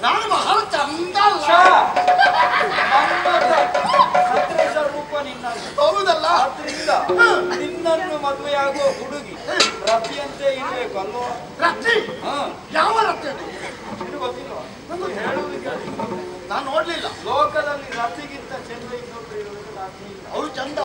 ನಾನು ಬಹಳ ಚಂದ ಅಲ್ಲ ಛ! ಮನ್ಮಥ ಸದೃಶ ರೂಪ ನಿನ್ನದು ಹೌದಲ್ಲ ಆದ್ರಿಂದ ನಿನ್ನನ್ನು ಮದುವೆಯಾಗುವ ಹುಡುಗಿ ರತಿಯಂತೆ ಇರ್ಬೇಕು ಅಲ್ವಾ ರತ್ತಿ ಹಾ ಯಾವ ರತ್ತಿ ಅದು ನಿನಗೆ ಗೊತ್ತಿಲ್ವಾ ಹೇಳುವುದಿಲ್ಲ ನಾನು ನೋಡ್ಲಿಲ್ಲ ಲೋಕದಲ್ಲಿ ರತಿಗಿಂತ ಚೆಂದ ಇನ್ನೊಬ್ರು ಇರುವುದು ರತಿ ಇಲ್ಲ ಅವಳು ಚಂದ